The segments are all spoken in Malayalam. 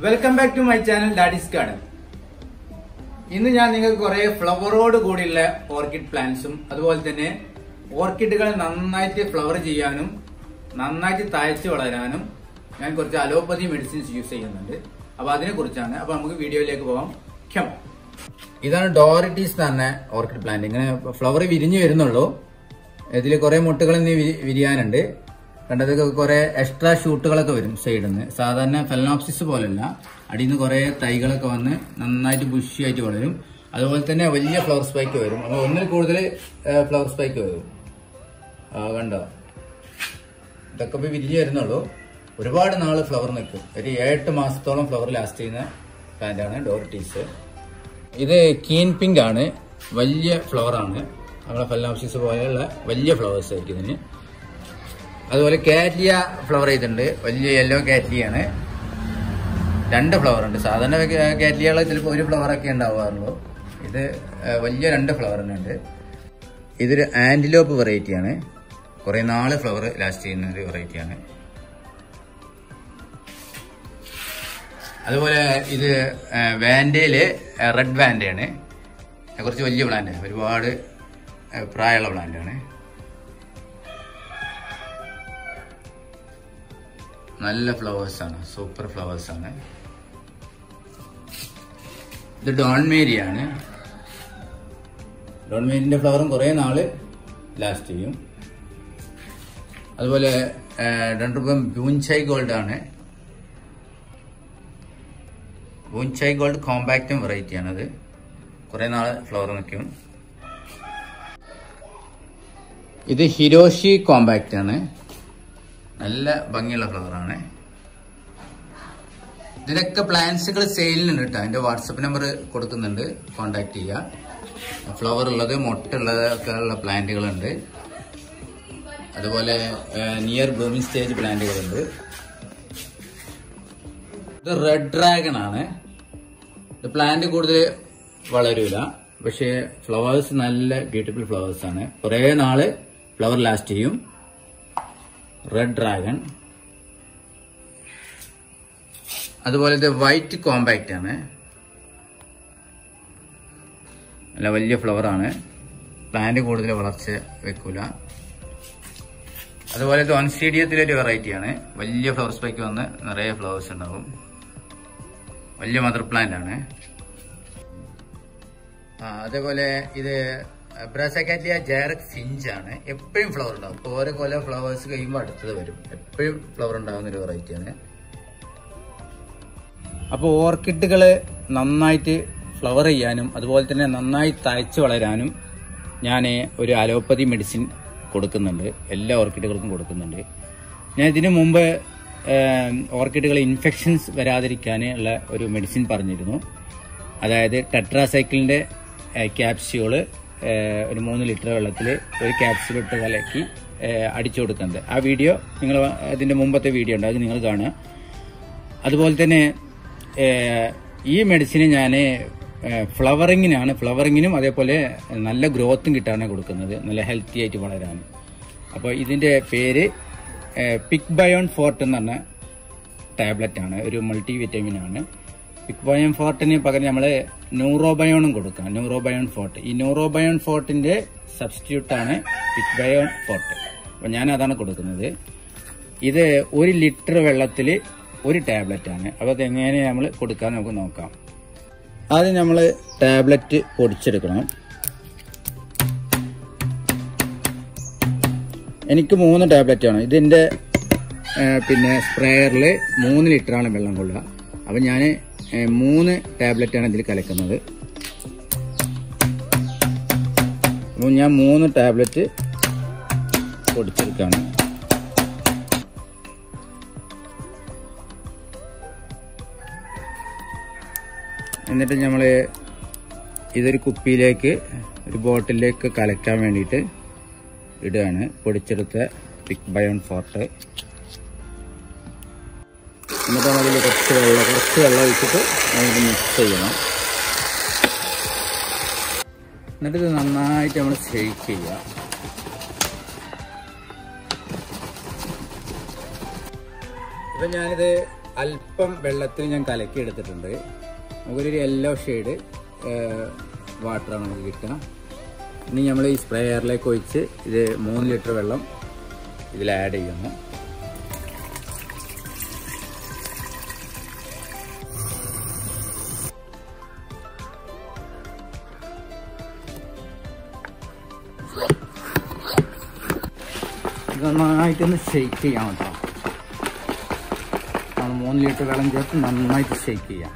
welcome back to my channel daddy's garden ഇന്ന് ഞാൻ നിങ്ങൾക്ക് കുറെ ഫ്ലവറോട് കൂടിയുള്ള ഓർക്കിഡ് പ്ലാന്റ്സും അതുപോലെ തന്നെ ഓർക്കിഡുകൾ നന്നായിട്ട് ഫ്ലവർ ചെയ്യാനും നന്നായിട്ട് തഴച്ച് വളരാനും ഞാൻ കുറച്ച് അലോപ്പതി മെഡിസിൻസ് യൂസ് ചെയ്യുന്നുണ്ട് അപ്പൊ അതിനെ കുറിച്ചാണ് അപ്പൊ നമുക്ക് വീഡിയോയിലേക്ക് പോകാം ക്ഷമ ഇതാണ് ഡോറിറ്റീസ് തന്നെ ഓർക്കിഡ് പ്ലാന്റ് ഇങ്ങനെ ഫ്ലവർ വിരിഞ്ഞു വരുന്നുള്ളൂ ഇതിൽ കുറെ മുട്ടുകൾ ഇനി വി- വിരിയാനുണ്ട് കണ്ടതൊക്കെ കുറെ എക്സ്ട്രാ ഷൂട്ടുകളൊക്കെ വരും സൈഡിൽ നിന്ന് സാധാരണ ഫെലനോപ്സിസ് പോലല്ല അടിയിൽ നിന്ന് കുറെ തൈകളൊക്കെ വന്ന് നന്നായിട്ട് ബുഷിയായിട്ട് വളരും അതുപോലെ തന്നെ വലിയ ഫ്ലവർ സ്പൈക്ക് വരും അപ്പൊ ഒന്നിൽ കൂടുതൽ ഫ്ലവർ സ്പൈക്ക് വരും ആ കണ്ടോ ഇതൊക്കെ ഇപ്പൊ വിരിഞ്ഞു വരുന്നുള്ളൂ ഒരുപാട് നാള് ഫ്ലവർ നിൽക്കും ഒരു ഏഴെട്ട് മാസത്തോളം ഫ്ലവർ ലാസ്റ്റ് ചെയ്യുന്ന പ്ലാന്റ് ആണ് ഡോറിറ്റീസ് ഇത് കീൻ പിങ്ക് ആണ് വലിയ ഫ്ലവർ ആണ് നമ്മളെ ഫെലനോപ്സിസ് പോലെയുള്ള വലിയ ഫ്ലവേഴ്സ് ആയിരിക്കും ഇതിന് അതുപോലെ കാറ്റ്ലിയ ഫ്ലവർ ചെയ്തിട്ടുണ്ട് വലിയ യെല്ലോ കാറ്റ്ലിയാണ് രണ്ട് ഫ്ലവർ ഉണ്ട് സാധാരണ കാറ്റ്ലിയകൾ ചിലപ്പോൾ ഒരു ഫ്ലവർ ഒക്കെ ഉണ്ടാവാറുള്ളൂ ഇത് ഏഹ്, വലിയ രണ്ട് ഫ്ലവർ തന്നെ ഉണ്ട് ഇതൊരു ആന്റിലോപ്പ് വെറൈറ്റി ആണ് കുറെ നാള് ഫ്ലവർ ലാസ്റ്റ് ചെയ്യുന്ന ഒരു വെറൈറ്റി ആണ് അതുപോലെ ഇത് ഏഹ്, വാൻഡയില് ഏഹ്, റെഡ് വാൻഡയാണ് കുറച്ച് വലിയ പ്ലാന്റ് ഒരുപാട് ഏഹ്, പ്രായമുള്ള പ്ലാന്റ് ആണ് നല്ല ഫ്ലവേഴ്സ് ആണ് സൂപ്പർ ഫ്ലവേഴ്സ് ആണ് ഇത് ഡോൺമേരി ആണ് ഡോൺമേരിന്റെ ഫ്ലവറും കുറെ നാള് ലാസ്റ്റ് ചെയ്യും അതുപോലെ രണ്ടുപം ബൂൻചായ് ഗോൾഡ് ആണ് ബൂൻചായ് ഗോൾഡ് കോമ്പാക്റ്റും വെറൈറ്റി ആണത് കുറെ നാള് ഫ്ലവർ നിൽക്കും ഇത് ഹിരോഷി കോമ്പാക്റ്റ് ആണ് നല്ല ഭംഗിയുള്ള ഫ്ലവർ ആണ് ഇതിനൊക്കെ പ്ലാന്റ്സുകൾ സെയിലിനുണ്ട് കേട്ടോ അതിന്റെ വാട്സപ്പ് നമ്പർ കൊടുക്കുന്നുണ്ട് കോണ്ടാക്ട് ചെയ്യുക ഫ്ലവർ ഉള്ളത് മുട്ടുള്ളത് ഒക്കെ ഉള്ള പ്ലാന്റുകളുണ്ട് അതുപോലെ നിയർ ബ്ലൂമിങ് സ്റ്റേജ് പ്ലാന്റുകളുണ്ട് ഇത് റെഡ് ഡ്രാഗൺ ആണ് ഇത് പ്ലാന്റ് കൂടുതൽ വളരൂല പക്ഷേ ഫ്ലവേഴ്സ് നല്ല ബ്യൂട്ടിഫുൾ ഫ്ലവേഴ്സ് ആണ് കുറെ നാള് ഫ്ലവർ ലാസ്റ്റ് ചെയ്യും റെഡ് ഡ്രാഗൺ അതുപോലെ ഇത് വൈറ്റ് കോമ്പാക്റ്റ് ആണ് നല്ല വലിയ ഫ്ലവർ ആണ് പ്ലാന്റ് കൂടുതൽ വളർച്ച വെക്കൂല അതുപോലെ ഇത് ഒൻസീഡിയത്തിലൊരു വെറൈറ്റി ആണ് വലിയ ഫ്ലവർ സ്പൈക്ക് വന്ന് നിറയെ ഫ്ലവേഴ്സ് ഉണ്ടാവും വലിയ മദർ പ്ലാന്റ് ആണ് ആ അതേപോലെ ഇത് ബ്രാസക്കാറ്റിയ ജയറക് ഫിഞ്ച് ആണ് എപ്പോഴും ഫ്ലവർ ഉണ്ടാവും ഇപ്പൊ ഓരോ കൊല ഫ്ലവേഴ്സ് കഴിയുമ്പോൾ അടുത്തത് വരും എപ്പോഴും ഫ്ലവർ ഉണ്ടാകുന്ന ഒരു വെറൈറ്റി ആണ് അപ്പോൾ ഓർക്കിഡുകൾ നന്നായിട്ട് ഫ്ലവർ ചെയ്യാനും അതുപോലെ തന്നെ നന്നായി തഴച്ച് വളരാനും ഞാൻ ഒരു അലോപ്പതി മെഡിസിൻ കൊടുക്കുന്നുണ്ട് എല്ലാ ഓർക്കിഡുകൾക്കും കൊടുക്കുന്നുണ്ട് ഞാൻ ഇതിനു മുമ്പ് ഓർക്കിഡുകൾ ഇൻഫെക്ഷൻസ് വരാതിരിക്കാൻ ഉള്ള ഒരു മെഡിസിൻ പറഞ്ഞിരുന്നു അതായത് ടെട്രാസൈക്കിളിന്റെ ക്യാപ്സ്യൂള് ഒരു മൂന്ന് ലിറ്റർ വെള്ളത്തിൽ ഒരു ക്യാപ്സ്യൂൾ ഇട്ട് കലക്കി ഏഹ്, അടിച്ചു കൊടുക്കുന്നത് ആ വീഡിയോ നിങ്ങൾ അതിന്റെ മുമ്പത്തെ വീഡിയോ ഉണ്ട് അത് നിങ്ങൾ കാണുക അതുപോലെ തന്നെ ഏഹ്, ഈ മെഡിസിന് ഞാൻ ഫ്ലവറിങ്ങിനാണ് ഫ്ലവറിങ്ങിനും അതേപോലെ നല്ല ഗ്രോത്തും കിട്ടാനാണ് കൊടുക്കുന്നത് നല്ല ഹെൽത്തി ആയിട്ട് വളരാൻ അപ്പോൾ ഇതിന്റെ പേര് പിക് ബയോൺ ഫോർട്ട് എന്ന് പറഞ്ഞ ടാബ്ലറ്റ് ആണ് ഒരു മൾട്ടി വിറ്റമിൻ ആണ് പിക് ബയോൺ ഫോർട്ടിന് പകരം നമ്മൾ ന്യൂറോബയോണും കൊടുക്കാം ന്യൂറോബയോൺ ഫോർട്ട് ഈ ന്യൂറോബയോൺ ഫോർട്ടിന്റെ സബ്സ്റ്റിറ്റ്യൂട്ട് ആണ് പിക് ബയോൺ ഫോർട്ട് അപ്പോൾ ഞാൻ അതാണ് കൊടുക്കുന്നത് ഇത് ഒരു ലിറ്റർ വെള്ളത്തിൽ ഒരു ടാബ്ലറ്റ് ആണ് അപ്പോൾ അതെങ്ങനെ നമ്മൾ കൊടുക്കാൻ നമുക്ക് നോക്കാം ആദ്യം നമ്മൾ ടാബ്ലറ്റ് പൊടിച്ചെടുക്കണം എനിക്ക് മൂന്ന് ടാബ്ലറ്റ് ആണ് ഇതിന്റെ ഏ, പിന്നെ സ്പ്രേയറിൽ മൂന്ന് ലിറ്ററാണ് വെള്ളം കൊള്ളുക അപ്പം ഞാൻ മൂന്ന് ടാബ്ലറ്റ് ആണ് ഇതിൽ കലക്കുന്നത് അപ്പം ഞാൻ മൂന്ന് ടാബ്ലറ്റ് പൊടിച്ചെടുക്കുകയാണ് എന്നിട്ട് നമ്മൾ ഇതൊരു കുപ്പിയിലേക്ക് ഒരു ബോട്ടിലേക്ക് കലക്കാൻ വേണ്ടിയിട്ട് ഇടുകയാണ് പൊടിച്ചെടുത്ത പിക് ബയോൺ ഫോർട്ട് എന്നിട്ട് നമ്മളിൽ കുറച്ച് വെള്ളം കുറച്ച് വെള്ളം ഒഴിച്ചിട്ട് നമുക്ക് മിക്സ് ചെയ്യണം എന്നിട്ട് ഇത് നന്നായിട്ട് നമ്മൾ ഷെയ്ക്ക് ചെയ്യുക ഇപ്പം ഞാനിത് അല്പം വെള്ളത്തിൽ ഞാൻ കലക്കി എടുത്തിട്ടുണ്ട് നമുക്കൊരു യെല്ലോ ഷെയ്ഡ് വാട്ടറാണ് നമുക്ക് കിട്ടുക ഇനി നമ്മൾ ഈ സ്പ്രേയറിലേക്ക് ഒഴിച്ച് ഇത് മൂന്ന് ലിറ്റർ വെള്ളം ഇതിൽ ആഡ് ചെയ്യുന്നു ഇത് നന്നായിട്ടൊന്ന് ഷെയ്ക്ക് ചെയ്യാം കേട്ടോ നമ്മൾ മൂന്ന് ലിറ്റർ വെള്ളം ചേർത്ത് നന്നായിട്ട് ഷെയ്ക്ക് ചെയ്യാം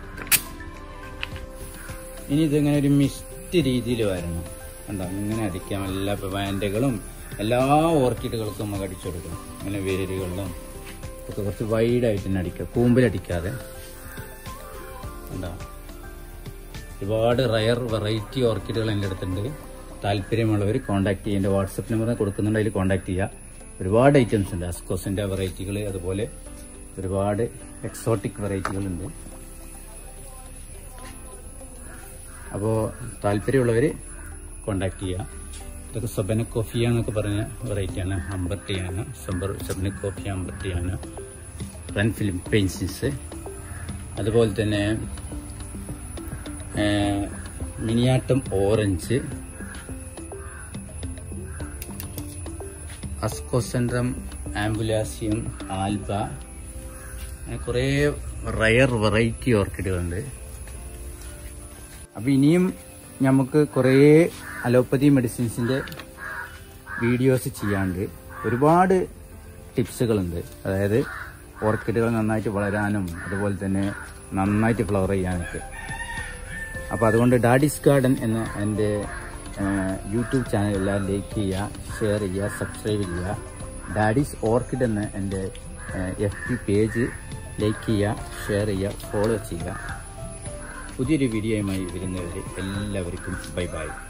ഇനി ഇതിങ്ങനെ ഒരു മിസ്റ്റ് രീതിയിൽ വരണം കണ്ടോ ഇങ്ങനെ അടിക്കാം എല്ലാ പാൻറ്റുകളും എല്ലാ ഓർക്കിഡുകൾക്കും നമുക്ക് അടിച്ചു കൊടുക്കണം അങ്ങനെ വേരുകളിലും ഒക്കെ കുറച്ച് വൈഡായിട്ട് തന്നെ അടിക്കുക കൂമ്പിലടിക്കാതെ കണ്ടോ ഒരുപാട് റയർ വെറൈറ്റി ഓർക്കിഡുകൾ എൻ്റെ അടുത്തുണ്ട് താല്പര്യമുള്ളവർ കോൺടാക്ട് ചെയ്യുക എൻ്റെ വാട്സപ്പ് നമ്പർ കൊടുക്കുന്നുണ്ട് അതിൽ കോൺടാക്ട് ചെയ്യുക ഒരുപാട് ഐറ്റംസ് ഉണ്ട് അസ്കോസിൻ്റെ വെറൈറ്റികൾ അതുപോലെ ഒരുപാട് എക്സോട്ടിക് വെറൈറ്റികളുണ്ട് അപ്പോൾ താല്പര്യമുള്ളവർ കോണ്ടാക്ട് ചെയ്യുക ഇതൊക്കെ സബന കോഫിയ എന്നൊക്കെ പറഞ്ഞ വെറൈറ്റിയാണ് അമ്പർട്ടിയാണ് സബർ സബന കോഫിയ അമ്പർട്ടിയാണ് റൺ ഫിലിം പെൻസിൽസ് അതുപോലെ തന്നെ മിനിയാട്ടം ഓറഞ്ച് അസ്കോസെൻട്രം ആംബുലാസിയം ആൽബ അങ്ങനെ കുറേ റയർ വെറൈറ്റി ഓർക്കിഡുകളുണ്ട് അപ്പോൾ ഇനിയും നമുക്ക് കുറേ അലോപ്പതി മെഡിസിൻസിൻ്റെ വീഡിയോസ് ചെയ്യാണ്ട് ഒരുപാട് ടിപ്സുകളുണ്ട് അതായത് ഓർക്കിഡുകൾ നന്നായിട്ട് വളരാനും അതുപോലെ തന്നെ നന്നായിട്ട് ഫ്ലവർ ചെയ്യാനൊക്കെ അപ്പോൾ അതുകൊണ്ട് ഡാഡിസ് ഗാർഡൻ എന്ന എൻ്റെ യൂട്യൂബ് ചാനൽ എല്ലാവരും ലൈക്ക് ചെയ്യുക ഷെയർ ചെയ്യുക സബ്സ്ക്രൈബ് ചെയ്യുക ഡാഡീസ് ഓർക്കിഡ് എന്ന എൻ്റെ എഫ് പി പേജ് ലൈക്ക് ചെയ്യുക ഷെയർ ചെയ്യുക ഫോളോ ചെയ്യുക പുതിയൊരു വീഡിയോയുമായി വരുന്നവരെ എല്ലാവർക്കും ബൈ ബൈ